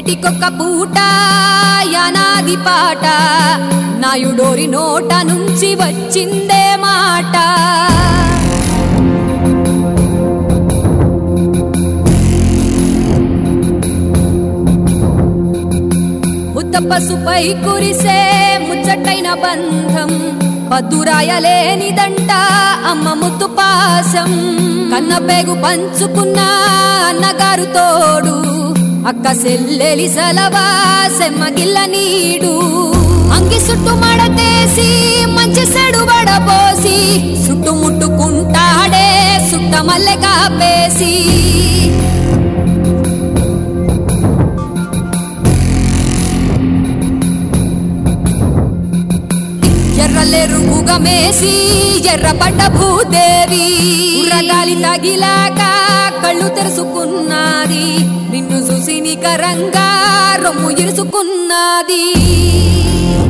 ఏటికొక్క పూట యానాది పాట నాయుడోరి నోట నుంచి వచ్చిందే మాట ముద్ద పసుపై కురిసే ముచ్చటైన బంధం పద్దురాయలేనిదంట అమ్మ ముద్దు పాసం కన్న పేగు పంచుకున్న అన్నగారు తోడు అక్క సెల్లెలి సలవా సెమ్మగిల్ల నీడు అంగి సుట్టు మడతేసి మంచి సెడు వడపోసి చుట్టుముట్టుకుంటాడే సుట్ట మల్లె కాపేసి ఎర్రలెరుగుగా మేసి ఎర్రపడ్డ భూదేవి ఉర్రగాలి తగిలాక కళ్ళు తెరుచుకున్నది నిన్ను చూసి నికరంగా రొమ్ము ఇరుచుకున్నది